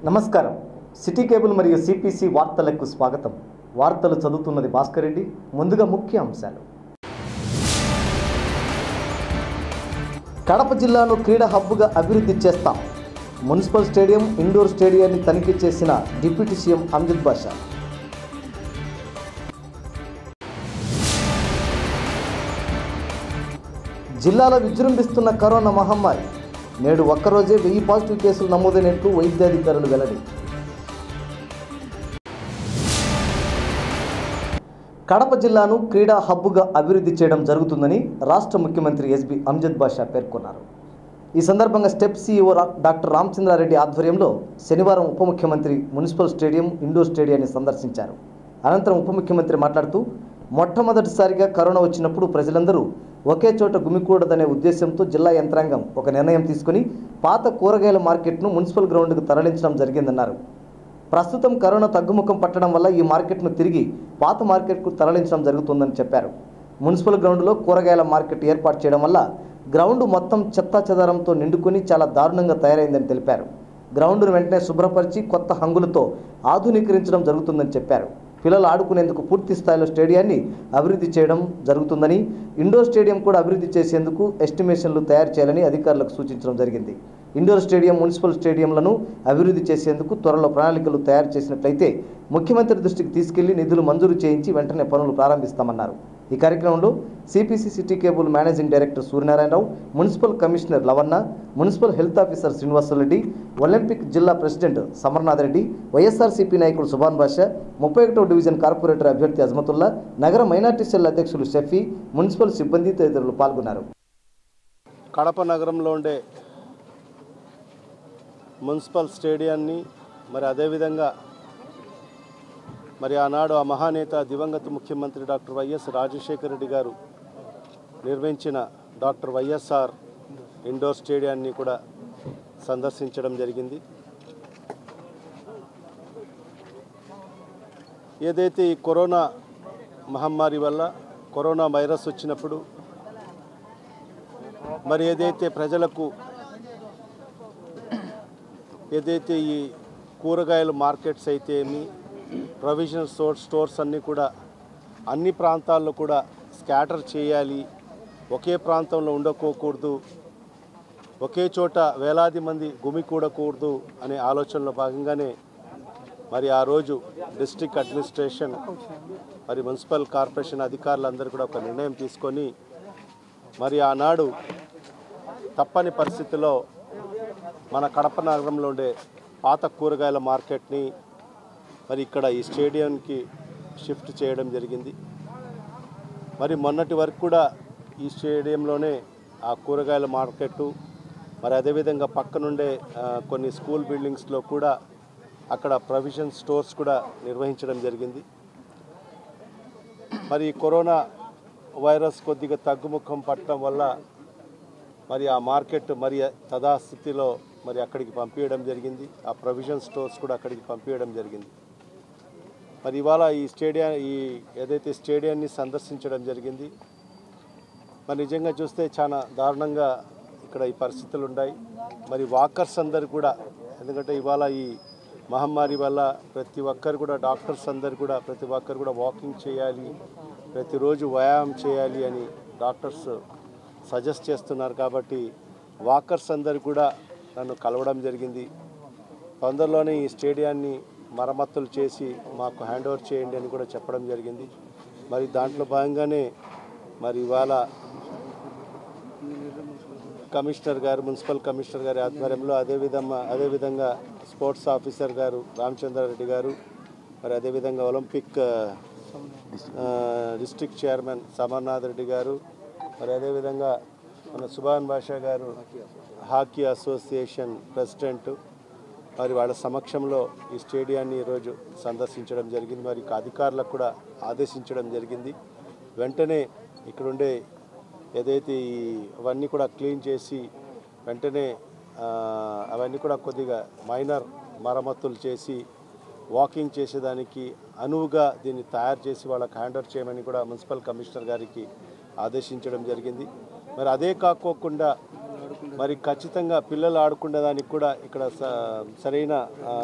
నమస్కారం city cable మరియు CPC వార్తలకు స్వాగతం వార్తలు చదువుతున్నది భాస్కర్ రెడ్డి ముందుగా ముఖ్య అంశాలు కడప జిల్లాను క్రీడా హబ్గా అభివృద్ధి చేస్తాం మున్సిపల్ స్టేడియం ఇండోర్ స్టేడియాన్ని తనిఖీ చేసిన డిప్యూటీ సీఎం అమ్జద్ బాషా జిల్లాలో విజృంభిస్తున్న కరోనా మహమ్మారి నేడు ఒక్కరోజే వెయ్యి పాజిటివ్ కేసులు నమోదైనట్లు వైద్యాధికారులు వెల్లడి కడప జిల్లాను క్రీడా హబ్గా అభివృద్ధి చేయడం జరుగుతుందని రాష్ట్ర ముఖ్యమంత్రి ఎస్బి అమ్జద్ బాషా పేర్కొన్నారు ఈ సందర్భంగా స్టెప్ సీఈఓ రా- డాక్టర్ రామచంద్రారెడ్డి ఆధ్వర్యంలో శనివారం ఉప ముఖ్యమంత్రి మున్సిపల్ స్టేడియం ఇండోర్ స్టేడియాన్ని సందర్శించారు అనంతరం ఉప ముఖ్యమంత్రి మాట్లాడుతూ మొట్టమొదటిసారిగా కరోనా వచ్చినప్పుడు ప్రజలందరూ ఒకే చోట గుమికూడదనే ఉద్దేశంతో జిల్లా యంత్రాంగం ఒక నిర్ణయం తీసుకుని పాత కూరగాయల మార్కెట్ను మున్సిపల్ గ్రౌండ్కు తరలించడం జరిగిందన్నారు ప్రస్తుతం కరోనా తగ్గుముఖం పట్టడం వల్ల ఈ మార్కెట్ను తిరిగి పాత మార్కెట్కు తరలించడం జరుగుతుందని చెప్పారు మున్సిపల్ గ్రౌండ్లో కూరగాయల మార్కెట్ ఏర్పాటు చేయడం వల్ల గ్రౌండ్ మొత్తం చెత్తా చెదారంతో నిండుకొని చాలా దారుణంగా తయారైందని తెలిపారు గ్రౌండ్ను వెంటనే శుభ్రపరిచి కొత్త హంగులతో ఆధునీకరించడం జరుగుతుందని చెప్పారు పిల్లలు ఆడుకునేందుకు పూర్తి స్థాయిలో స్టేడియాన్ని అభివృద్ధి చేయడం జరుగుతుందని ఇండోర్ స్టేడియం కూడా అభివృద్ధి చేసేందుకు ఎస్టిమేషన్లు తయారు చేయాలని అధికారులకు సూచించడం జరిగింది ఇండోర్ స్టేడియం మున్సిపల్ స్టేడియంలను అభివృద్ధి చేసేందుకు త్వరలో ప్రణాళికలు తయారు చేసినట్లయితే ముఖ్యమంత్రి దృష్టికి తీసుకెళ్లి నిధులు మంజూరు చేయించి వెంటనే పనులు ప్రారంభిస్తామన్నారు ఈ కార్యక్రమంలో CPC city cable managing director Suryanarayana Rao municipal commissioner Lavanna municipal health officer Srinivasa Reddy olympic జిల్లా ప్రెసిడెంట్ సమర్నాథ్ రెడ్డి వైఎస్ఆర్సీపీ నాయకుడు సుభాన్ బాషా ముప్పై ఒకటో డివిజన్ కార్పొరేటర్ అభ్యర్థి అజ్మతుల్లా నగర మైనార్టీ సెల్ అధ్యక్షులు షఫీ మున్సిపల్ సిబ్బంది తదితరులు పాల్గొన్నారు కడప నగరంలో ఉండే మున్సిపల్ స్టేడియాన్ని మరి అదేవిధంగా మరి ఆనాడు ఆ మహానేత దివంగత ముఖ్యమంత్రి డాక్టర్ వైఎస్ రాజశేఖర రెడ్డి గారు నిర్మించిన డాక్టర్ వైఎస్ఆర్ ఇండోర్ స్టేడియాన్ని కూడా సందర్శించడం జరిగింది ఏదైతే ఈ కరోనా మహమ్మారి వల్ల కరోనా వైరస్ వచ్చినప్పుడు మరి ఏదైతే ప్రజలకు ఏదైతే ఈ కూరగాయల మార్కెట్స్ అయితే ఏమి ప్రొవిజనల్ స్టోర్ స్టోర్స్ అన్నీ కూడా అన్ని ప్రాంతాల్లో కూడా స్కాటర్ చేయాలి ఒకే ప్రాంతంలో ఉండకోకూడదు ఒకే చోట వేలాది మంది గుమికూడకూడదు అనే ఆలోచనలో భాగంగానే మరి ఆ రోజు డిస్ట్రిక్ట్ అడ్మినిస్ట్రేషన్ మరి మున్సిపల్ కార్పొరేషన్ అధికారులందరూ కూడా ఒక నిర్ణయం తీసుకొని మరి ఆనాడు తప్పని పరిస్థితిలో మన కడప నగరంలో ఉండే పాత కూరగాయల మార్కెట్ని మరి ఇక్కడ ఈ స్టేడియంకి షిఫ్ట్ చేయడం జరిగింది మరి మొన్నటి వరకు కూడా ఈ స్టేడియంలోనే ఆ కూరగాయల మార్కెట్ మరి అదేవిధంగా పక్కనుండే ఆ, కొన్ని స్కూల్ బిల్డింగ్స్లో కూడా అక్కడ ప్రొవిజన్ స్టోర్స్ కూడా నిర్వహించడం జరిగింది మరి ఈ కరోనా వైరస్ కొద్దిగా తగ్గుముఖం పట్టడం వల్ల మరి ఆ మార్కెట్ మరి తదాస్థితిలో మరి అక్కడికి పంపించడం జరిగింది ఆ ప్రొవిజన్ స్టోర్స్ కూడా అక్కడికి పంపించడం జరిగింది మరి ఇవాళ ఈ స్టేడియం ఈ ఏదైతే స్టేడియాన్ని సందర్శించడం జరిగింది మరి నిజంగా చూస్తే చాలా దారుణంగా ఇక్కడ ఈ పరిస్థితులు ఉన్నాయి మరి వాకర్స్ అందరు కూడా ఎందుకంటే ఇవాళ ఈ మహమ్మారి వల్ల ప్రతి ఒక్కరు కూడా డాక్టర్స్ అందరు కూడా ప్రతి ఒక్కరు కూడా వాకింగ్ చేయాలి ప్రతిరోజు వ్యాయామం చేయాలి అని డాక్టర్స్ సజెస్ట్ చేస్తున్నారు కాబట్టి వాకర్స్ అందరు కూడా నన్ను కలవడం జరిగింది తొందరలోనే ఈ స్టేడియాన్ని మరమ్మతులు చేసి మాకు హ్యాండ్ ఓవర్ చేయండి అని కూడా చెప్పడం జరిగింది మరి దాంట్లో భాగంగానే మరి ఇవాళ కమిషనర్ గారు మున్సిపల్ కమిషనర్ గారి ఆధ్వర్యంలో అదేవిధంగా అదేవిధంగా స్పోర్ట్స్ ఆఫీసర్ గారు రామచంద్రారెడ్డి గారు మరి అదేవిధంగా ఒలింపిక్ ఆ, డిస్ట్రిక్ట్ చైర్మన్ సమర్నాథ్ రెడ్డి గారు మరి అదేవిధంగా మన సుభాన్ బాషా గారు హాకీ అసోసియేషన్ ప్రెసిడెంట్ మరి వాళ్ళ సమక్షంలో ఈ స్టేడియాన్ని ఈరోజు సందర్శించడం జరిగింది మరి ఇక అధికారులకు కూడా ఆదేశించడం జరిగింది వెంటనే ఇక్కడుండే ఏదైతే ఈ అవన్నీ కూడా క్లీన్ చేసి వెంటనే ఆ, అవన్నీ కూడా కొద్దిగా మైనర్ మరమ్మతులు చేసి వాకింగ్ చేసేదానికి అనువుగా దీన్ని తయారు చేసి వాళ్ళకి హ్యాండ్ ఓవర్ చేయమని కూడా మున్సిపల్ కమిషనర్ గారికి ఆదేశించడం జరిగింది మరి అదే కాకోకుండా మరి ఖచ్చితంగా పిల్లలు ఆడుకునే దానికి కూడా ఇక్కడ స- సరైన ఆ,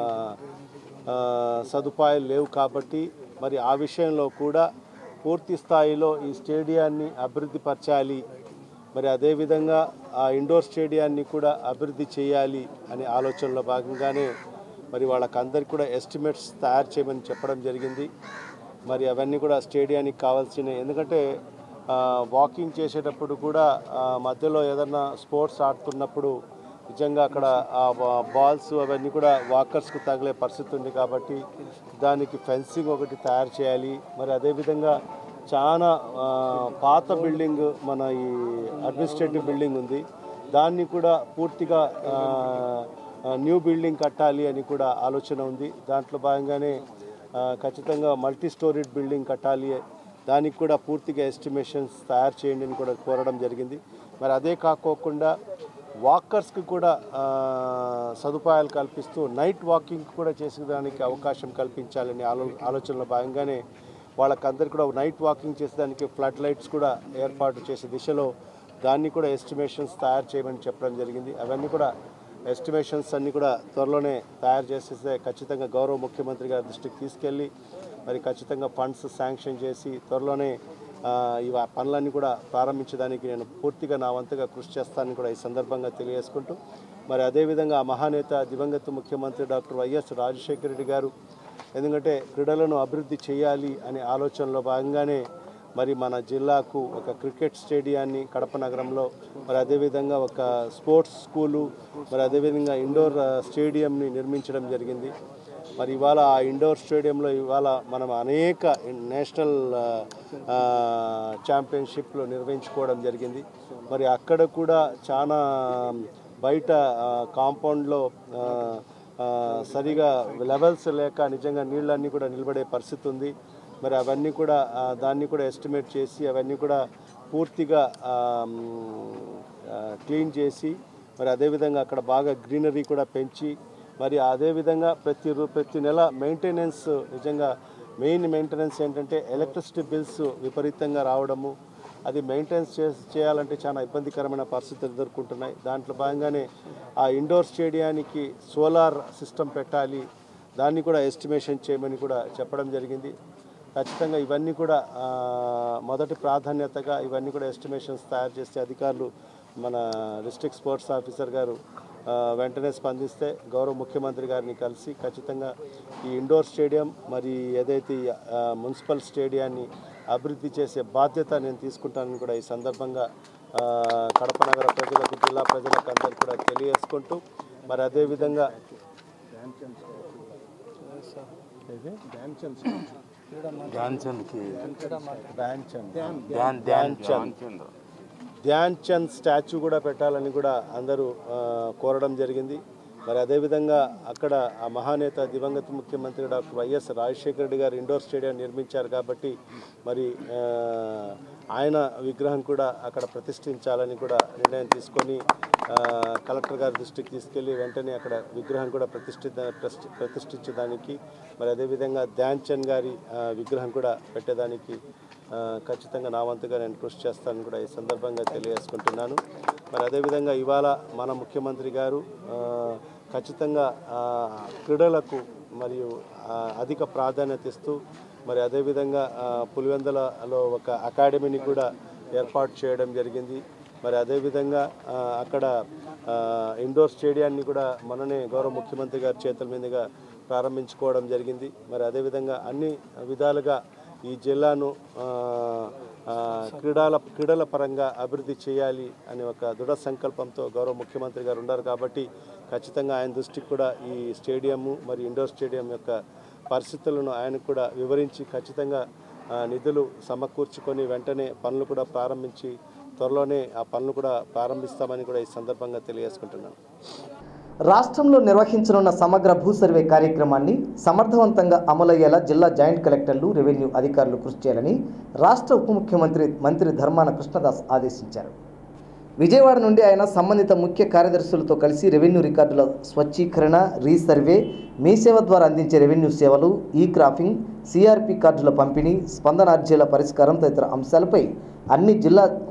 ఆ, సదుపాయాలు లేవు కాబట్టి మరి ఆ విషయంలో కూడా పూర్తి స్థాయిలో ఈ స్టేడియాన్ని అభివృద్ధి పరచాలి మరి అదేవిధంగా ఆ ఇండోర్ స్టేడియాన్ని కూడా అభివృద్ధి చేయాలి అనే ఆలోచనలో భాగంగానే మరి వాళ్ళకందరికీ కూడా ఎస్టిమేట్స్ తయారు చేయమని చెప్పడం జరిగింది మరి అవన్నీ కూడా స్టేడియానికి కావాల్సిన ఎందుకంటే ఆ, వాకింగ్ చేసేటప్పుడు కూడా ఆ, మధ్యలో ఏదన్నా స్పోర్ట్స్ ఆడుతున్నప్పుడు నిజంగా అక్కడ ఆ బా- బాల్స్ అవన్నీ కూడా వాకర్స్కు తగిలే పరిస్థితి ఉంది కాబట్టి దానికి ఫెన్సింగ్ ఒకటి తయారు చేయాలి మరి అదేవిధంగా చాలా ఆ, పాత బిల్డింగ్ మన ఈ అడ్మినిస్ట్రేటివ్ బిల్డింగ్ ఉంది దాన్ని కూడా పూర్తిగా ఆ, ఆ, న్యూ బిల్డింగ్ కట్టాలి అని కూడా ఆలోచన ఉంది దాంట్లో భాగంగానే ఆ, ఖచ్చితంగా మల్టీ స్టోరీడ్ బిల్డింగ్ కట్టాలి దానికి కూడా పూర్తిగా ఎస్టిమేషన్స్ తయారు చేయండి అని కూడా కోరడం జరిగింది మరి అదే కాకోకుండా వాకర్స్కి కూడా ఆ, సదుపాయాలు కల్పిస్తూ నైట్ వాకింగ్ కూడా చేసేదానికి అవకాశం కల్పించాలని ఆలో ఆలోచనలో భాగంగానే వాళ్ళకందరికీ కూడా నైట్ వాకింగ్ చేసేదానికి ఫ్లడ్ లైట్స్ కూడా ఏర్పాటు చేసే దిశలో దాన్ని కూడా ఎస్టిమేషన్స్ తయారు చేయమని చెప్పడం జరిగింది అవన్నీ కూడా ఎస్టిమేషన్స్ అన్నీ కూడా త్వరలోనే తయారు చేసేస్తే ఖచ్చితంగా గౌరవ ముఖ్యమంత్రి గారి దృష్టికి తీసుకెళ్ళి మరి ఖచ్చితంగా ఫండ్స్ శాంక్షన్ చేసి త్వరలోనే ఆ, ఈ వా- పనులన్నీ కూడా ప్రారంభించడానికి నేను పూర్తిగా నా వంతుగా కృషి చేస్తానని కూడా ఈ సందర్భంగా తెలియజేసుకుంటూ మరి అదేవిధంగా ఆ మహానేత దివంగత ముఖ్యమంత్రి డాక్టర్ వైఎస్ రాజశేఖర రెడ్డి గారు ఎందుకంటే క్రీడలను అభివృద్ధి చేయాలి అనే ఆలోచనలో భాగంగానే మరి మన జిల్లాకు ఒక క్రికెట్ స్టేడియాన్ని కడప నగరంలో మరి అదేవిధంగా ఒక స్పోర్ట్స్ స్కూలు మరి అదేవిధంగా ఇండోర్ ఆ, స్టేడియంని నిర్మించడం జరిగింది మరి ఇవాళ ఆ ఇండోర్ స్టేడియంలో ఇవాళ మనం అనేక నేషనల్ ఆ, ఆ, ఛాంపియన్షిప్లు నిర్వహించుకోవడం జరిగింది మరి అక్కడ కూడా చాలా బయట ఆ, కాంపౌండ్లో ఆ, ఆ, సరిగా లెవెల్స్ లేక నిజంగా నీళ్ళన్నీ కూడా నిలబడే పరిస్థితి ఉంది మరి అవన్నీ కూడా ఆ, దాన్ని కూడా ఎస్టిమేట్ చేసి అవన్నీ కూడా పూర్తిగా ఆ, మ్, ఆ, క్లీన్ చేసి మరి అదేవిధంగా అక్కడ బాగా గ్రీనరీ కూడా పెంచి మరి అదేవిధంగా ప్రతి రూ- ప్రతి నెల మెయింటెనెన్స్ నిజంగా మెయిన్ మెయింటెనెన్స్ ఏంటంటే ఎలక్ట్రిసిటీ బిల్స్ విపరీతంగా రావడము అది మెయింటెనెన్స్ చే చేయాలంటే చాలా ఇబ్బందికరమైన పరిస్థితులు ఎదుర్కొంటున్నాయి దాంట్లో భాగంగానే ఆ ఇండోర్ స్టేడియానికి సోలార్ సిస్టమ్ పెట్టాలి దాన్ని కూడా ఎస్టిమేషన్ చేయమని కూడా చెప్పడం జరిగింది ఖచ్చితంగా ఇవన్నీ కూడా ఆ, మొదటి ప్రాధాన్యతగా ఇవన్నీ కూడా ఎస్టిమేషన్స్ తయారు చేస్తే అధికారులు మన డిస్ట్రిక్ట్ స్పోర్ట్స్ ఆఫీసర్ గారు ఆ, వెంటనే స్పందిస్తే గౌరవ ముఖ్యమంత్రి గారిని కలిసి ఖచ్చితంగా ఈ ఇండోర్ స్టేడియం మరి ఏదైతే ఈ, ఆ, మున్సిపల్ స్టేడియాన్ని అభివృద్ధి చేసే బాధ్యత నేను తీసుకుంటానని కూడా ఈ సందర్భంగా ఆ, కడప నగర ప్రజలకు జిల్లా ప్రజలకు అందరికీ కూడా తెలియజేసుకుంటూ మరి అదేవిధంగా ध्यान चंद की ధ్యాన్ చంద్ ध्यान ध्यान चंद ధ్యాన్ చంద్ స్టాచ్యూ కూడా పెట్టాలని కూడా అందరూ ఆ, కోరడం జరిగింది మరి అదేవిధంగా అక్కడ ఆ మహానేత దివంగత ముఖ్యమంత్రి డాక్టర్ వైఎస్ రాజశేఖర రెడ్డి గారు ఇండోర్ స్టేడియం నిర్మించారు కాబట్టి మరి ఆ, ఆయన విగ్రహం కూడా అక్కడ ప్రతిష్ఠించాలని కూడా నిర్ణయం తీసుకొని ఆ, కలెక్టర్ గారి దృష్టికి తీసుకెళ్లి వెంటనే అక్కడ విగ్రహం కూడా ప్రతిష్ఠిత ప్రతిష్ఠ- ప్రతిష్ఠించడానికి మరి అదేవిధంగా ధ్యాన్ చంద్ గారి ఆ, విగ్రహం కూడా పెట్టేదానికి ఆ, ఖచ్చితంగా నా వంతుగా నేను కృషి చేస్తానని కూడా ఈ సందర్భంగా తెలియజేసుకుంటున్నాను మరి అదేవిధంగా ఇవాళ మన ముఖ్యమంత్రి గారు ఆ, ఖచ్చితంగా ఆ, క్రీడలకు మరియు ఆ, అధిక ప్రాధాన్యత ఇస్తూ మరి అదేవిధంగా ఆ, పులివెందులలో ఒక అకాడమీని కూడా ఏర్పాటు చేయడం జరిగింది మరి అదేవిధంగా ఆ, అక్కడ ఆ, ఇండోర్ స్టేడియాన్ని కూడా మననే గౌరవ ముఖ్యమంత్రి గారి చేతుల మీదుగా ప్రారంభించుకోవడం జరిగింది మరి అదేవిధంగా అన్ని విధాలుగా ఈ జిల్లాను ఆ, ఆ, క్రీడల క్రీడల పరంగా అభివృద్ధి చేయాలి అనే ఒక దృఢ సంకల్పంతో గౌరవ ముఖ్యమంత్రి గారు ఉన్నారు కాబట్టి ఖచ్చితంగా ఆయన దృష్టికి కూడా ఈ స్టేడియము మరి ఇండోర్ స్టేడియం యొక్క పరిస్థితులను ఆయనకు కూడా వివరించి ఖచ్చితంగా ఆ, నిధులు సమకూర్చుకొని వెంటనే పనులు కూడా ప్రారంభించి త్వరలోనే ఆ పనులు కూడా ప్రారంభిస్తామని కూడా ఈ సందర్భంగా తెలియజేసుకుంటున్నాను రాష్ట్రంలో నిర్వహించనున్న సమగ్ర భూ సర్వే కార్యక్రమాన్ని సమర్థవంతంగా అమలయ్యేలా జిల్లా జాయింట్ కలెక్టర్లు రెవెన్యూ అధికారులు కృషి చేయాలని రాష్ట్ర ఉప ముఖ్యమంత్రి మంత్రి ధర్మాన కృష్ణదాస్ ఆదేశించారు విజయవాడ నుండి ఆయన సంబంధిత ముఖ్య కార్యదర్శులతో కలిసి రెవెన్యూ రికార్డుల స్వచ్ఛీకరణ రీసర్వే మీ సేవ ద్వారా అందించే రెవెన్యూ సేవలు ఈ క్రాఫింగ్ సిఆర్పి కార్డుల పంపిణీ స్పందన అర్జీల పరిష్కారం తదితర అంశాలపై అన్ని జిల్లా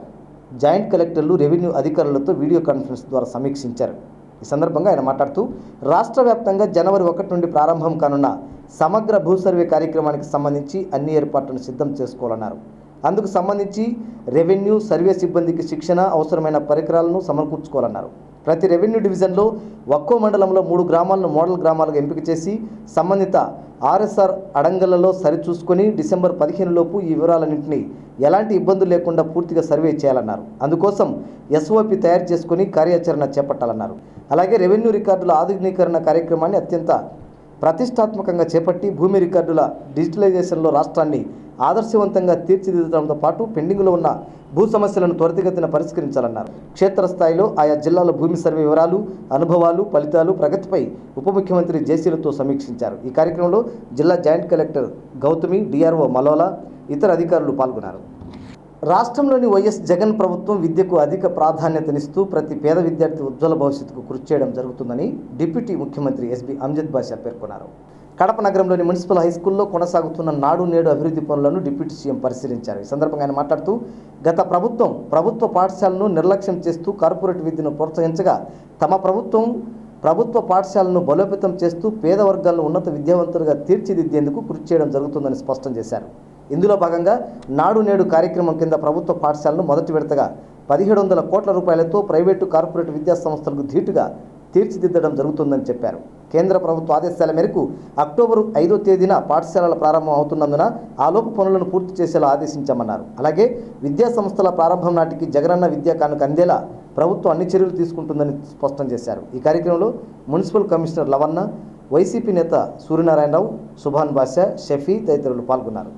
జాయింట్ కలెక్టర్లు రెవెన్యూ అధికారులతో వీడియో కాన్ఫరెన్స్ ద్వారా సమీక్షించారు ఈ సందర్భంగా ఆయన మాట్లాడుతూ రాష్ట్ర వ్యాప్తంగా జనవరి ఒకటి నుండి ప్రారంభం కానున్న సమగ్ర భూ సర్వే కార్యక్రమానికి సంబంధించి అన్ని ఏర్పాట్లను సిద్ధం చేసుకోవాలన్నారు అందుకు సంబంధించి రెవెన్యూ సర్వే సిబ్బందికి శిక్షణ అవసరమైన పరికరాలను సమకూర్చుకోవాలన్నారు ప్రతి రెవెన్యూ డివిజన్లో ఒక్కో మండలంలో మూడు గ్రామాలను మోడల్ గ్రామాలుగా ఎంపిక చేసి సంబంధిత ఆర్ఎస్ఆర్ అడంగళ్లలో సరిచూసుకొని డిసెంబర్ పదిహేను లోపు ఈ వివరాలన్నింటినీ ఎలాంటి ఇబ్బందులు లేకుండా పూర్తిగా సర్వే చేయాలన్నారు అందుకోసం ఎస్ఓపి తయారు చేసుకుని కార్యాచరణ చేపట్టాలన్నారు అలాగే రెవెన్యూ రికార్డుల ఆధునీకరణ కార్యక్రమాన్ని అత్యంత ప్రతిష్టాత్మకంగా చేపట్టి భూమి రికార్డుల డిజిటలైజేషన్లో రాష్ట్రాన్ని ఆదర్శవంతంగా తీర్చిదిద్దడంతో పాటు పెండింగ్లో ఉన్న భూ సమస్యలను త్వరితగతిన పరిష్కరించాలన్నారు క్షేత్రస్థాయిలో ఆయా జిల్లాల భూమి సర్వే వివరాలు అనుభవాలు ఫలితాలు ప్రగతిపై ఉప ముఖ్యమంత్రి జేసీలతో సమీక్షించారు ఈ కార్యక్రమంలో జిల్లా joint collector Gautami DRO Malola ఇతర అధికారులు పాల్గొన్నారు రాష్ట్రంలోని వైఎస్ జగన్ ప్రభుత్వం విద్యకు అధిక ప్రాధాన్యతనిస్తూ ప్రతి పేద విద్యార్థి ఉజ్వల భవిష్యత్తుకు కృషి చేయడం జరుగుతుందని డిప్యూటీ ముఖ్యమంత్రి ఎస్బి అంజద్ బాషా పేర్కొన్నారు కడప నగరంలోని మున్సిపల్ హై స్కూల్లో కొనసాగుతున్న నాడు నేడు అభివృద్ధి పనులను డిప్యూటీ సీఎం పరిశీలించారు ఈ సందర్భంగా ఆయన మాట్లాడుతూ గత ప్రభుత్వం ప్రభుత్వ పాఠశాలను నిర్లక్ష్యం చేస్తూ కార్పొరేట్ విద్యను ప్రోత్సహించగా తమ ప్రభుత్వం ప్రభుత్వ పాఠశాలను బలోపేతం చేస్తూ పేద వర్గాలను ఉన్నత విద్యావంతులుగా తీర్చిదిద్దేందుకు కృషి చేయడం జరుగుతుందని స్పష్టం చేశారు ఇందులో భాగంగా నాడు నేడు కార్యక్రమం కింద ప్రభుత్వ పాఠశాలను మొదటి విడతగా పదిహేడు వందల కోట్ల రూపాయలతో ప్రైవేటు కార్పొరేట్ విద్యా సంస్థలకు ధీటుగా తీర్చిదిద్దడం జరుగుతుందని చెప్పారు కేంద్ర ప్రభుత్వ ఆదేశాల మేరకు అక్టోబరు ఐదో తేదీన పాఠశాలల ప్రారంభం అవుతున్నందున ఆలోపు పనులను పూర్తి చేసేలా ఆదేశించామన్నారు అలాగే విద్యా సంస్థల ప్రారంభం నాటికి జగనన్న విద్యా కానుక అందేలా ప్రభుత్వం అన్ని చర్యలు తీసుకుంటుందని స్పష్టం చేశారు ఈ కార్యక్రమంలో మున్సిపల్ కమిషనర్ లవన్న వైసీపీ నేత సూర్యనారాయణరావు సుభాన్ బాషా షఫీ తదితరులు పాల్గొన్నారు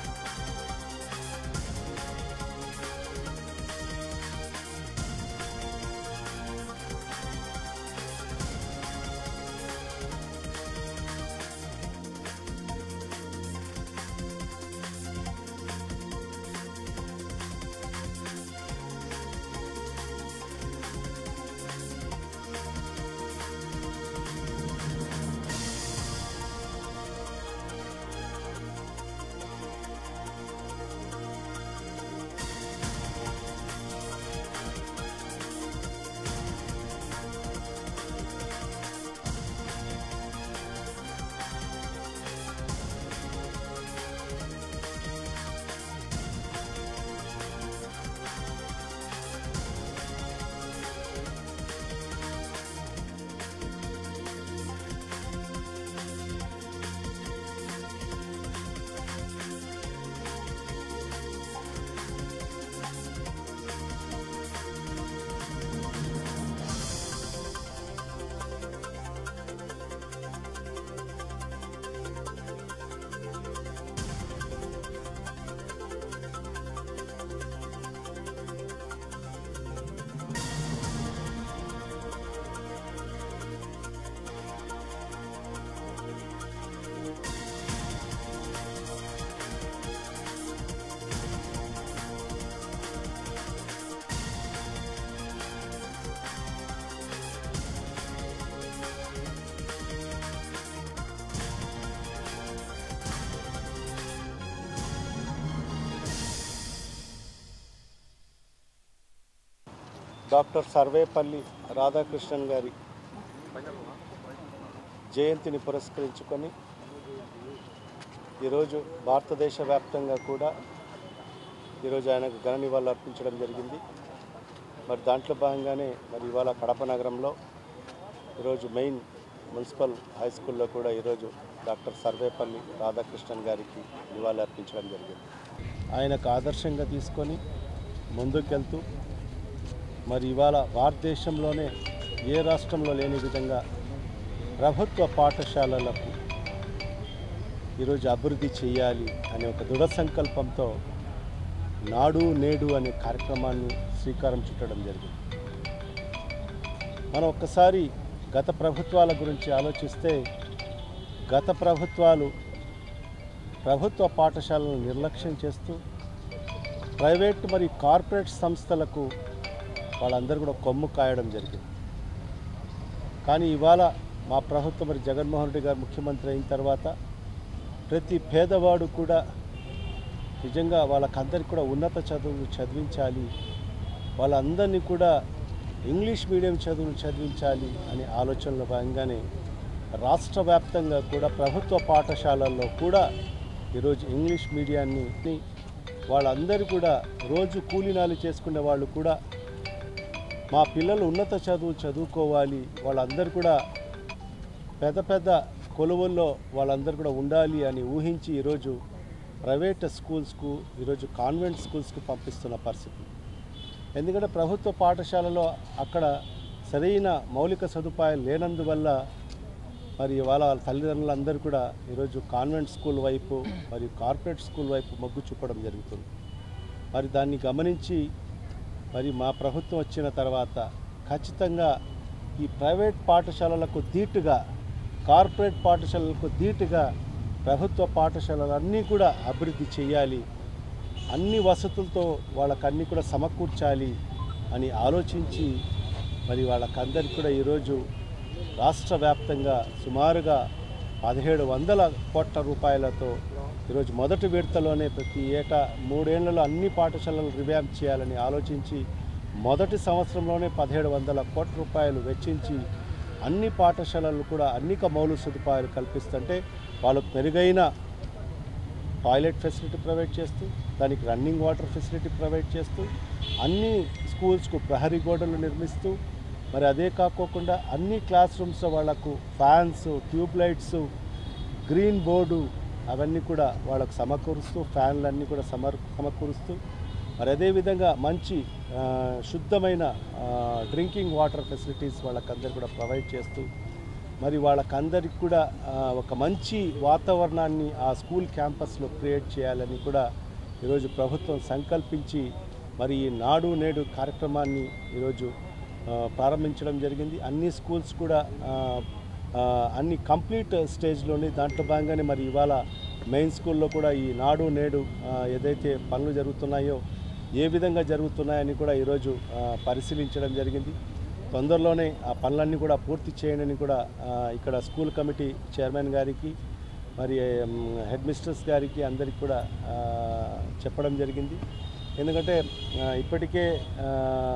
డాక్టర్ సర్వేపల్లి రాధాకృష్ణన్ గారి జయంతిని పురస్కరించుకొని ఈరోజు భారతదేశ వ్యాప్తంగా కూడా ఈరోజు ఆయనకు ఘన నివాళులు అర్పించడం జరిగింది మరి దాంట్లో భాగంగానే మరి ఇవాళ కడప నగరంలో ఈరోజు మెయిన్ మున్సిపల్ హై స్కూల్లో కూడా ఈరోజు డాక్టర్ సర్వేపల్లి రాధాకృష్ణన్ గారికి నివాళులు అర్పించడం జరిగింది ఆయనకు ఆదర్శంగా తీసుకొని ముందుకెళ్తూ మరి ఇవాళ భారతదేశంలోనే ఏ రాష్ట్రంలో లేని విధంగా ప్రభుత్వ పాఠశాలలకు ఈరోజు అభివృద్ధి చేయాలి అనే ఒక దృఢ సంకల్పంతో నాడు నేడు అనే కార్యక్రమాన్ని శ్రీకారం చుట్టడం జరిగింది మనం ఒక్కసారి గత ప్రభుత్వాల గురించి ఆలోచిస్తే గత ప్రభుత్వాలు ప్రభుత్వ పాఠశాలను నిర్లక్ష్యం చేస్తూ ప్రైవేట్ మరియు కార్పొరేట్ సంస్థలకు వాళ్ళందరూ కూడా కొమ్ము కాయడం జరిగింది కానీ ఇవాళ మా ప్రభుత్వం మరి జగన్మోహన్ రెడ్డి గారు ముఖ్యమంత్రి అయిన తర్వాత ప్రతి పేదవాడు కూడా నిజంగా వాళ్ళకందరికీ కూడా ఉన్నత చదువులు చదివించాలి వాళ్ళందరినీ కూడా ఇంగ్లీష్ మీడియం చదువులు చదివించాలి అనే ఆలోచనలో భాగంగానే రాష్ట్ర వ్యాప్తంగా కూడా ప్రభుత్వ పాఠశాలల్లో కూడా ఈరోజు ఇంగ్లీష్ మీడియాన్ని వాళ్ళందరూ కూడా రోజు కూలీనాలు చేసుకునే వాళ్ళు కూడా మా పిల్లలు ఉన్నత చదువు చదువుకోవాలి వాళ్ళందరూ కూడా పెద్ద పెద్ద కొలువుల్లో వాళ్ళందరూ కూడా ఉండాలి అని ఊహించి ఈరోజు ప్రైవేట్ స్కూల్స్కు ఈరోజు కాన్వెంట్ స్కూల్స్కు పంపిస్తున్న పరిస్థితి ఎందుకంటే ప్రభుత్వ పాఠశాలలో అక్కడ సరైన మౌలిక సదుపాయాలు లేనందువల్ల మరి వాళ్ళ వాళ్ళ తల్లిదండ్రులందరూ కూడా ఈరోజు కాన్వెంట్ స్కూల్ వైపు మరియు కార్పొరేట్ స్కూల్ వైపు మొగ్గు చూపడం జరుగుతుంది మరి దాన్ని గమనించి మరి మా ప్రభుత్వం వచ్చిన తర్వాత ఖచ్చితంగా ఈ ప్రైవేట్ పాఠశాలలకు ధీటుగా కార్పొరేట్ పాఠశాలలకు ధీటుగా ప్రభుత్వ పాఠశాలలన్నీ కూడా అభివృద్ధి చేయాలి అన్ని వసతులతో వాళ్ళకన్నీ కూడా సమకూర్చాలి అని ఆలోచించి మరి వాళ్ళకందరికీ కూడా ఈరోజు రాష్ట్ర వ్యాప్తంగా సుమారుగా పదిహేడు వందల కోట్ల రూపాయలతో ఈరోజు మొదటి విడతలోనే ప్రతి ఏటా మూడేళ్లలో అన్ని పాఠశాలలు రివ్యాంప్ చేయాలని ఆలోచించి మొదటి సంవత్సరంలోనే పదిహేడు వందల కోట్ల రూపాయలు వెచ్చించి అన్ని పాఠశాలలు కూడా అనేక మౌలిక సదుపాయాలు కల్పిస్తుంటే వాళ్ళకు మెరుగైన టాయిలెట్ ఫెసిలిటీ ప్రొవైడ్ చేస్తూ దానికి రన్నింగ్ వాటర్ ఫెసిలిటీ ప్రొవైడ్ చేస్తూ అన్ని స్కూల్స్కు ప్రహరీ గోడలు నిర్మిస్తూ మరి అదే కాకోకుండా అన్ని క్లాస్ రూమ్స్లో వాళ్ళకు fans tube lights green board అవన్నీ కూడా వాళ్ళకు సమకూరుస్తూ ఫ్యాన్లన్నీ కూడా సమర్ సమకూరుస్తూ మరి అదేవిధంగా మంచి ఆ, శుద్ధమైన డ్రింకింగ్ వాటర్ ఫెసిలిటీస్ వాళ్ళకందరూ కూడా ప్రొవైడ్ చేస్తూ మరి వాళ్ళకందరికి కూడా ఆ, ఒక మంచి వాతావరణాన్ని ఆ స్కూల్ క్యాంపస్లో క్రియేట్ చేయాలని కూడా ఈరోజు ప్రభుత్వం సంకల్పించి మరి ఈ నాడు నేడు కార్యక్రమాన్ని ఈరోజు ఆ, ప్రారంభించడం జరిగింది అన్ని స్కూల్స్ కూడా ఆ, ఆ, అన్ని కంప్లీట్ స్టేజ్లోని దాంట్లో భాగంగానే మరి ఇవాళ మెయిన్ స్కూల్లో కూడా ఈ నాడు నేడు ఆ, ఏదైతే పనులు జరుగుతున్నాయో ఏ విధంగా జరుగుతున్నాయని కూడా ఈరోజు ఆ, పరిశీలించడం జరిగింది తొందరలోనే ఆ పనులన్నీ కూడా పూర్తి చేయనని కూడా ఆ, ఇక్కడ స్కూల్ కమిటీ చైర్మన్ గారికి మరి మ్, హెడ్ మిస్టర్స్ గారికి అందరికి కూడా ఆ, చెప్పడం జరిగింది ఎందుకంటే ఆ, ఇప్పటికే ఆ,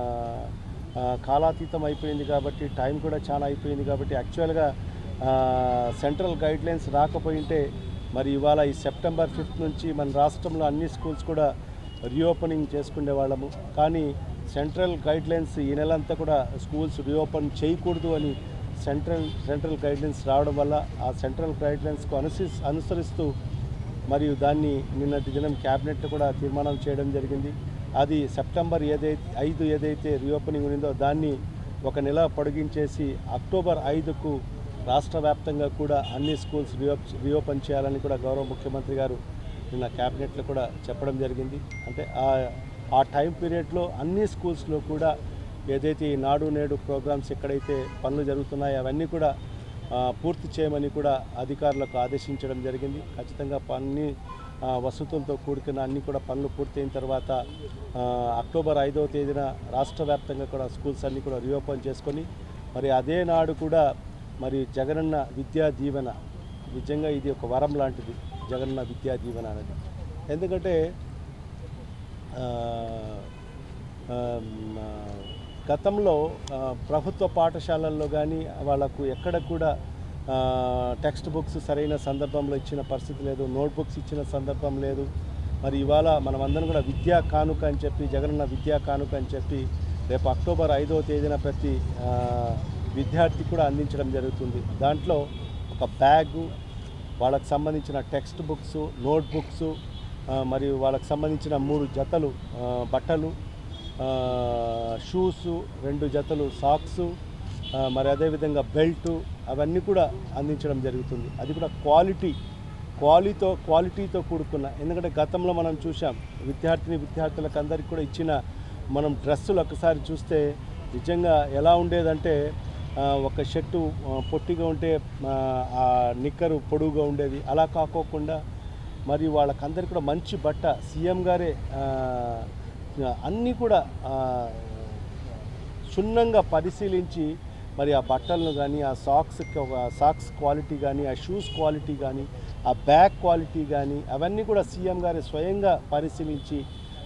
ఆ, కాలాతీతం అయిపోయింది కాబట్టి టైం కూడా చాలా అయిపోయింది కాబట్టి యాక్చువల్గా సెంట్రల్ గైడ్లైన్స్ రాకపోయింటే మరి ఇవాళ ఈ సెప్టెంబర్ ఫిఫ్త్ నుంచి మన రాష్ట్రంలో అన్ని స్కూల్స్ కూడా రీఓపెనింగ్ చేసుకునే వాళ్ళము కానీ సెంట్రల్ గైడ్లైన్స్ ఈ నెలంతా కూడా స్కూల్స్ రీఓపెన్ చేయకూడదు అని సెంట్రల్ సెంట్రల్ గైడ్లైన్స్ రావడం వల్ల ఆ సెంట్రల్ గైడ్లైన్స్కు అనుసి అనుసరిస్తూ మరియు దాన్ని నిన్నటి దినం క్యాబినెట్ కూడా తీర్మానం చేయడం జరిగింది అది సెప్టెంబర్ ఏదైతే ఐదు ఏదైతే రీఓపెనింగ్ ఉందో దాన్ని ఒక నెల పొడిగించేసి అక్టోబర్ ఐదుకు రాష్ట్ర వ్యాప్తంగా కూడా అన్ని స్కూల్స్ రీఓప్ రీఓపెన్ చేయాలని కూడా గౌరవ ముఖ్యమంత్రి గారు నిన్న క్యాబినెట్లో కూడా చెప్పడం జరిగింది అంటే ఆ ఆ టైం పీరియడ్లో అన్ని స్కూల్స్లో కూడా ఏదైతే ఈ నాడు నేడు ప్రోగ్రామ్స్ ఎక్కడైతే పనులు జరుగుతున్నాయో అవన్నీ కూడా ఆ, పూర్తి చేయమని కూడా అధికారులకు ఆదేశించడం జరిగింది ఖచ్చితంగా అన్ని ఆ, వసతులతో కూడుకున్న అన్ని కూడా పనులు పూర్తయిన తర్వాత ఆ, అక్టోబర్ ఐదవ తేదీన రాష్ట్ర వ్యాప్తంగా కూడా స్కూల్స్ అన్నీ కూడా రీఓపెన్ చేసుకొని మరి అదే నాడు కూడా మరి జగనన్న విద్యా దీవెన నిజంగా ఇది ఒక వరం లాంటిది జగనన్న విద్యా దీవెన అనేది ఎందుకంటే ఆ, ఆ, మ, గతంలో ఆ, ప్రభుత్వ పాఠశాలల్లో కానీ వాళ్ళకు ఎక్కడ కూడా ఆ, టెక్స్ట్ బుక్స్ సరైన సందర్భంలో ఇచ్చిన పరిస్థితి లేదు నోట్ బుక్స్ ఇచ్చిన సందర్భం లేదు మరి ఇవాళ మనమందరం కూడా విద్యా కానుక అని చెప్పి జగనన్న విద్యా కానుక అని చెప్పి రేపు అక్టోబర్ ఐదవ తేదీన ప్రతి ఆ, విద్యార్థి కూడా అందించడం జరుగుతుంది దాంట్లో ఒక బ్యాగు వాళ్ళకి సంబంధించిన టెక్స్ట్ బుక్స్ నోట్ బుక్స్ మరియు వాళ్ళకి సంబంధించిన మూడు జతలు ఆ, బట్టలు షూస్ రెండు జతలు సాక్స్ మరి అదేవిధంగా బెల్టు అవన్నీ కూడా అందించడం జరుగుతుంది అది కూడా క్వాలిటీ క్వాలిటీతో క్వాలిటీతో కూడుకున్న ఎందుకంటే గతంలో మనం చూసాం విద్యార్థిని విద్యార్థులకు అందరికీ కూడా ఇచ్చిన మనం డ్రెస్సులు ఒకసారి చూస్తే నిజంగా ఎలా ఉండేదంటే ఆ, ఒక షర్టు ఆ, పొట్టిగా ఉంటే ఆ, ఆ నిక్కరు పొడుగుగా ఉండేది అలా కాకోకుండా మరి వాళ్ళకందరికీ కూడా మంచి బట్ట సీఎం గారే ఆ, అన్నీ కూడా ఆ, క్షుణ్ణంగా పరిశీలించి మరి ఆ బట్టలను కానీ ఆ సాక్స్ సాక్స్ క్వాలిటీ కానీ ఆ షూస్ క్వాలిటీ కానీ ఆ బ్యాగ్ క్వాలిటీ కానీ అవన్నీ కూడా సీఎం గారు స్వయంగా పరిశీలించి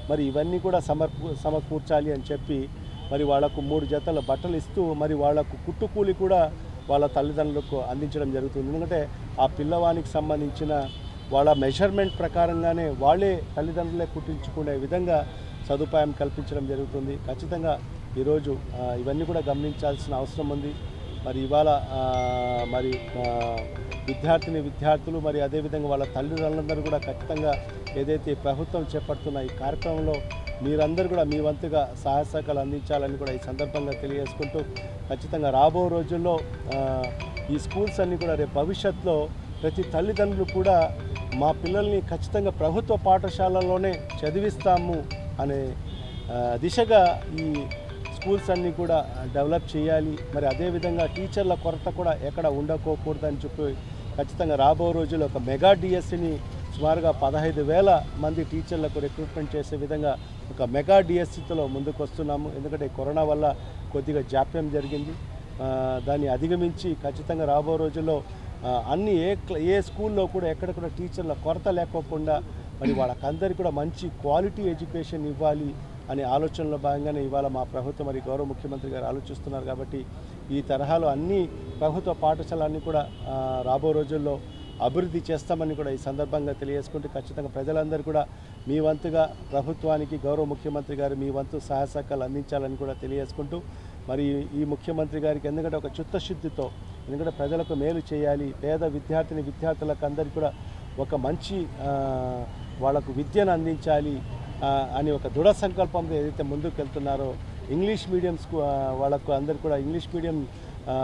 మరి ఇవన్నీ కూడా సమర్పు సమకూర్చాలి అని చెప్పి మరి వాళ్ళకు మూడు జతల బట్టలు ఇస్తూ మరి వాళ్ళకు కుట్టుకూలి కూడా వాళ్ళ తల్లిదండ్రులకు అందించడం జరుగుతుంది ఎందుకంటే ఆ పిల్లవానికి సంబంధించిన వాళ్ళ మెజర్మెంట్ ప్రకారంగానే వాళ్ళే తల్లిదండ్రులే కుట్టించుకునే విధంగా సదుపాయం కల్పించడం జరుగుతుంది ఖచ్చితంగా ఈరోజు ఆ, ఇవన్నీ కూడా గమనించాల్సిన అవసరం ఉంది మరి ఇవాళ ఆ, మరి ఆ, విద్యార్థిని విద్యార్థులు మరి అదేవిధంగా వాళ్ళ తల్లిదండ్రులందరూ కూడా ఖచ్చితంగా ఏదైతే ఈ ప్రభుత్వం చేపడుతున్న ఈ కార్యక్రమంలో మీరందరూ కూడా మీ వంతుగా సహాయ సహకారాలు అందించాలని కూడా ఈ సందర్భంగా తెలియజేసుకుంటూ ఖచ్చితంగా రాబో రోజుల్లో ఆ, ఈ స్కూల్స్ అన్నీ కూడా రేపు భవిష్యత్తులో ప్రతి తల్లిదండ్రులు కూడా మా పిల్లల్ని ఖచ్చితంగా ప్రభుత్వ పాఠశాలల్లోనే చదివిస్తాము అనే ఆ, దిశగా ఈ స్కూల్స్ అన్నీ కూడా డెవలప్ చేయాలి మరి అదేవిధంగా టీచర్ల కొరత కూడా ఎక్కడ ఉండకోకూడదని చెప్పి ఖచ్చితంగా రాబో రోజుల్లో ఒక మెగా డిఎస్సిని సుమారుగా పదహైదు వేల మంది టీచర్లకు రిక్రూట్మెంట్ చేసే విధంగా ఒక మెగా డిఎస్సితో ముందుకు వస్తున్నాము ఎందుకంటే కరోనా వల్ల కొద్దిగా జాప్యం జరిగింది ఆ, దాన్ని అధిగమించి ఖచ్చితంగా రాబో రోజుల్లో ఆ, అన్ని ఏ క్ల- ఏ స్కూల్లో కూడా ఎక్కడ కూడా టీచర్ల కొరత లేకోకుండా మరి వాళ్ళకందరికీ కూడా మంచి క్వాలిటీ ఎడ్యుకేషన్ ఇవ్వాలి అనే ఆలోచనలో భాగంగానే ఇవాళ మా ప్రభుత్వం మరి గౌరవ ముఖ్యమంత్రి గారు ఆలోచిస్తున్నారు కాబట్టి ఈ తరహాలో అన్ని ప్రభుత్వ పాఠశాలన్నీ కూడా ఆ, రాబో రోజుల్లో అభివృద్ధి చేస్తామని కూడా ఈ సందర్భంగా తెలియజేసుకుంటూ ఖచ్చితంగా ప్రజలందరూ కూడా మీ వంతుగా ప్రభుత్వానికి గౌరవ ముఖ్యమంత్రి గారు మీ వంతు సహాయ సహకారాలు అందించాలని కూడా తెలియజేసుకుంటూ మరి ఈ ముఖ్యమంత్రి గారికి ఎందుకంటే ఒక చిత్తశుద్ధితో ఎందుకంటే ప్రజలకు మేలు చేయాలి పేద విద్యార్థిని విద్యార్థులకు అందరికీ కూడా ఒక మంచి ఆ, వాళ్ళకు విద్యను అందించాలి ఆ, అని ఒక దృఢ సంకల్పంతో ఏదైతే ముందుకు వెళ్తున్నారో ఇంగ్లీష్ మీడియం స్కూ ఆ, వాళ్ళకు అందరు కూడా ఇంగ్లీష్ మీడియం ఆ,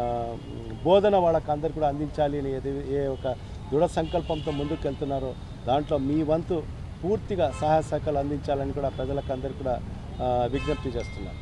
బోధన వాళ్ళకు అందరు కూడా అందించాలి అని ఏది ఏ ఒక దృఢ సంకల్పంతో ముందుకు వెళ్తున్నారో దాంట్లో మీ వంతు పూర్తిగా సహాయ సహకారాలు అందించాలని కూడా ప్రజలకు అందరు కూడా ఆ, విజ్ఞప్తి చేస్తున్నారు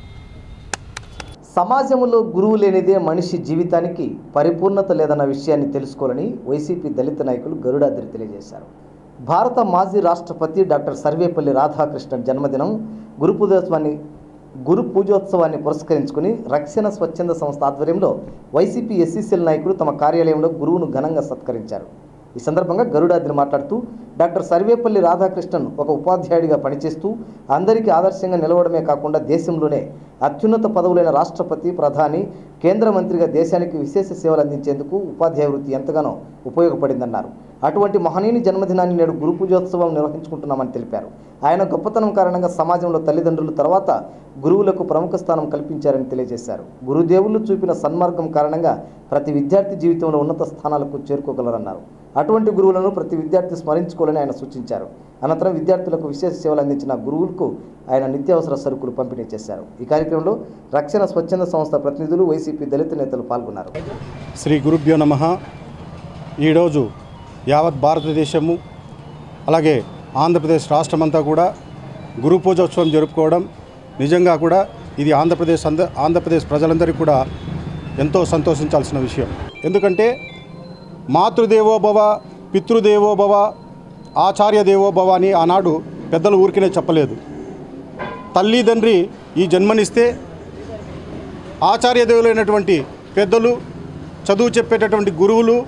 సమాజంలో గురువు లేనిదే మనిషి జీవితానికి పరిపూర్ణత లేదన్న విషయాన్ని తెలుసుకోవాలని వైసీపీ దళిత నాయకులు గరుడాద్రి తెలియజేశారు భారత మాజీ రాష్ట్రపతి డాక్టర్ సర్వేపల్లి రాధాకృష్ణన్ జన్మదినం గురు పూజోత్సవాన్ని గురు పూజోత్సవాన్ని పురస్కరించుకుని రక్షణ స్వచ్ఛంద సంస్థ ఆధ్వర్యంలో వైసీపీ ఎస్సీసీఎల్ నాయకులు తమ కార్యాలయంలో గురువును ఘనంగా సత్కరించారు ఈ సందర్భంగా గరుడాద్రి మాట్లాడుతూ డాక్టర్ సర్వేపల్లి రాధాకృష్ణన్ ఒక ఉపాధ్యాయుడిగా పనిచేస్తూ అందరికీ ఆదర్శంగా నిలవడమే కాకుండా దేశంలోనే అత్యున్నత పదవులైన రాష్ట్రపతి ప్రధాని కేంద్ర మంత్రిగా దేశానికి విశేష సేవలు అందించేందుకు ఉపాధ్యాయ వృత్తి ఎంతగానో ఉపయోగపడిందన్నారు అటువంటి మహనీయుని జన్మదినాన్ని నేడు గురు పూజోత్సవం నిర్వహించుకుంటున్నామని తెలిపారు ఆయన గొప్పతనం కారణంగా సమాజంలో తల్లిదండ్రుల తర్వాత గురువులకు ప్రముఖ స్థానం కల్పించారని తెలియజేశారు గురుదేవులు చూపిన సన్మార్గం కారణంగా ప్రతి విద్యార్థి జీవితంలో ఉన్నత స్థానాలకు చేరుకోగలరన్నారు అటువంటి గురువులను ప్రతి విద్యార్థి స్మరించుకోవాలని ఆయన సూచించారు అనంతరం విద్యార్థులకు విశేష సేవలు అందించిన గురువులకు ఆయన నిత్యావసర సరుకులు పంపిణీ చేశారు ఈ కార్యక్రమంలో రక్షణ స్వచ్ఛంద సంస్థ ప్రతినిధులు వైసీపీ దళిత నేతలు పాల్గొన్నారు శ్రీ గురుభ్యో నమ ఈరోజు యావత్ భారతదేశము అలాగే ఆంధ్రప్రదేశ్ రాష్ట్రమంతా కూడా గురు పూజోత్సవం జరుపుకోవడం నిజంగా కూడా ఇది ఆంధ్రప్రదేశ్ అంద ఆంధ్రప్రదేశ్ ప్రజలందరికీ కూడా ఎంతో సంతోషించాల్సిన విషయం ఎందుకంటే మాతృదేవోభవ పితృదేవోభవ ఆచార్య దేవోభవ అని ఆనాడు పెద్దలు ఊరికినే చెప్పలేదు తల్లిదండ్రి ఈ జన్మనిస్తే ఆచార్య దేవులైనటువంటి పెద్దలు చదువు చెప్పేటటువంటి గురువులు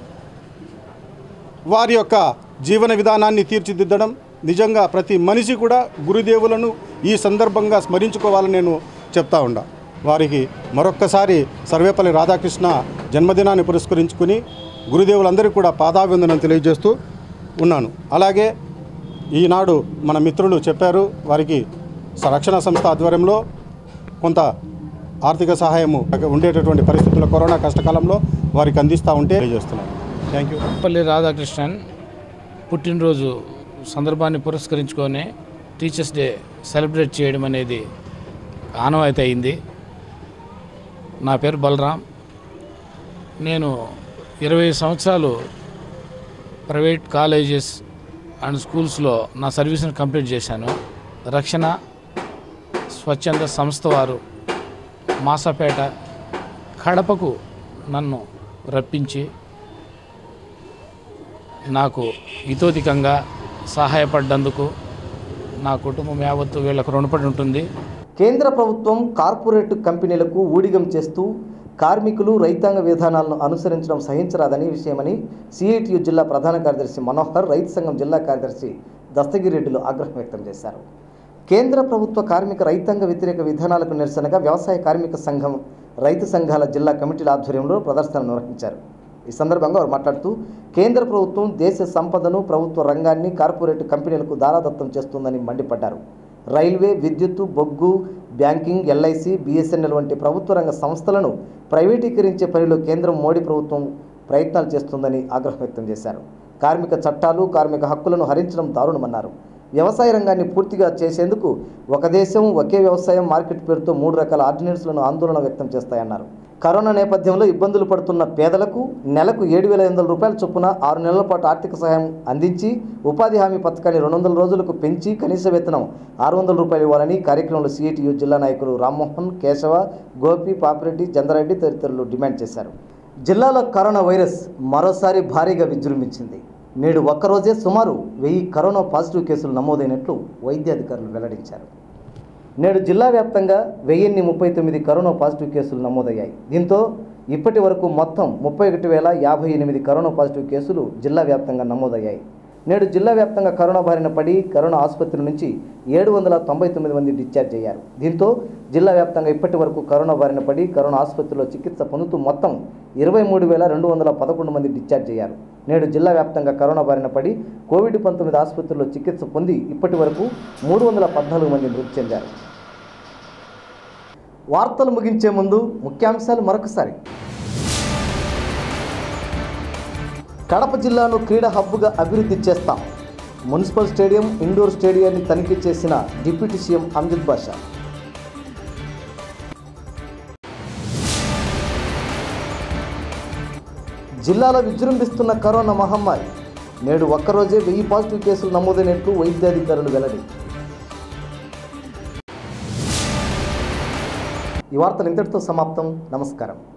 వారి యొక్క జీవన విధానాన్ని తీర్చిదిద్దడం నిజంగా ప్రతి మనిషి కూడా గురుదేవులను ఈ సందర్భంగా స్మరించుకోవాలని నేను చెప్తా ఉండా వారికి మరొక్కసారి సర్వేపల్లి రాధాకృష్ణ జన్మదినాన్ని పురస్కరించుకుని గురుదేవులందరికీ కూడా పాదాభివందనం తెలియజేస్తూ ఉన్నాను అలాగే ఈనాడు మన మిత్రులు చెప్పారు వారికి స- రక్షణ సంస్థ ఆధ్వర్యంలో కొంత ఆర్థిక సహాయము ఉండేటటువంటి పరిస్థితుల్లో కరోనా కష్టకాలంలో వారికి అందిస్తూ ఉంటే తెలియజేస్తున్నాను థ్యాంక్ యూ పల్లి రాధాకృష్ణన్ పుట్టినరోజు సందర్భాన్ని పురస్కరించుకొని టీచర్స్ డే సెలబ్రేట్ చేయడం అనేది ఆనవాయితీ అయింది నా పేరు బలరాం నేను ఇరవై సంవత్సరాలు ప్రైవేట్ కాలేజెస్ అండ్ స్కూల్స్లో నా సర్వీస్ని కంప్లీట్ చేశాను రక్షణ స్వచ్ఛంద సంస్థ వారు మాసపేట కడపకు నన్ను రప్పించి నాకు ఇతోధికంగా సహాయపడ్డందుకు నా కుటుంబం యావత్తు వీళ్ళకు రుణపడి ఉంటుంది కేంద్ర ప్రభుత్వం కార్పొరేట్ కంపెనీలకు ఊడిగం చేస్తూ కార్మికులు రైతాంగ విధానాలను అనుసరించడం సహించరాదని విషయమని సిఐటియు జిల్లా ప్రధాన కార్యదర్శి మనోహర్ రైతు సంఘం జిల్లా కార్యదర్శి దస్తగిరెడ్డిలు ఆగ్రహం వ్యక్తం చేశారు కేంద్ర ప్రభుత్వ కార్మిక రైతాంగ వ్యతిరేక విధానాలకు నిరసనగా వ్యవసాయ కార్మిక సంఘం రైతు సంఘాల జిల్లా కమిటీల ఆధ్వర్యంలో ప్రదర్శన నిర్వహించారు ఈ సందర్భంగా వారు మాట్లాడుతూ కేంద్ర ప్రభుత్వం దేశ సంపదను ప్రభుత్వ రంగాన్ని కార్పొరేట్ కంపెనీలకు దారాదత్తం చేస్తుందని మండిపడ్డారు రైల్వే విద్యుత్తు బొగ్గు బ్యాంకింగ్ ఎల్ఐసి బిఎస్ఎన్ఎల్ వంటి ప్రభుత్వ రంగ సంస్థలను ప్రైవేటీకరించే పనిలో కేంద్రం మోడీ ప్రభుత్వం ప్రయత్నాలు చేస్తుందని ఆగ్రహం వ్యక్తం చేశారు కార్మిక చట్టాలు కార్మిక హక్కులను హరించడం దారుణమన్నారు వ్యవసాయ రంగాన్ని పూర్తిగా చేసేందుకు ఒక దేశం ఒకే వ్యవసాయం మార్కెట్ పేరుతో మూడు రకాల ఆర్డినెన్స్లను ఆందోళన వ్యక్తం చేస్తాయన్నారు కరోనా నేపథ్యంలో ఇబ్బందులు పడుతున్న పేదలకు నెలకు ఏడు వేల ఐదు వందల రూపాయల చొప్పున ఆరు నెలల పాటు ఆర్థిక సహాయం అందించి ఉపాధి హామీ పథకాన్ని రెండు వందల రోజులకు పెంచి కనీస వేతనం ఆరు వందల రూపాయలు ఇవ్వాలని కార్యక్రమంలో సిఐటియు జిల్లా నాయకులు రామ్మోహన్ కేశవ గోపి పాపిరెడ్డి చంద్రారెడ్డి తదితరులు డిమాండ్ చేశారు జిల్లాలో కరోనా వైరస్ మరోసారి భారీగా విజృంభించింది నేడు ఒక్కరోజే సుమారు వెయ్యి కరోనా పాజిటివ్ కేసులు నమోదైనట్లు వైద్యాధికారులు వెల్లడించారు నేడు జిల్లా వ్యాప్తంగా వెయ్యిన్ని ముప్పై తొమ్మిది కరోనా పాజిటివ్ కేసులు నమోదయ్యాయి దీంతో ఇప్పటి వరకు మొత్తం ముప్పై ఒకటి వేల యాభై ఎనిమిది కరోనా పాజిటివ్ కేసులు జిల్లా వ్యాప్తంగా నమోదయ్యాయి నేడు జిల్లా వ్యాప్తంగా కరోనా బారిన పడి కరోనా ఆసుపత్రి నుంచి ఏడు వందల తొంభై తొమ్మిది మంది డిశ్చార్జ్ అయ్యారు దీంతో జిల్లా వ్యాప్తంగా ఇప్పటి వరకు కరోనా బారిన పడి కరోనా ఆసుపత్రిలో చికిత్స పొందుతూ మొత్తం ఇరవై మూడు వేల రెండు వందల పదకొండు మంది డిశ్చార్జ్ అయ్యారు నేడు జిల్లా వ్యాప్తంగా కరోనా బారిన పడి కోవిడ్ పంతొమ్మిది ఆసుపత్రిలో చికిత్స పొంది ఇప్పటి వరకు మూడు వందల పద్నాలుగు మంది మృతి చెందారు వార్తలు ముగించే ముందు ముఖ్యాంశాలు మరొకసారి కడప జిల్లాను క్రీడా హబ్గా అభివృద్ధి చేస్తాం మున్సిపల్ స్టేడియం ఇండోర్ స్టేడియాన్ని తనిఖీ చేసిన డిప్యూటీ సీఎం అమ్జద్ బాషా జిల్లాలో విజృంభిస్తున్న కరోనా మహమ్మారి నేడు ఒక్కరోజే వెయ్యి పాజిటివ్ కేసులు నమోదైనట్లు వైద్యాధికారులు వెల్లడి ఈ వార్తలు ఇంతటితో సమాప్తం నమస్కారం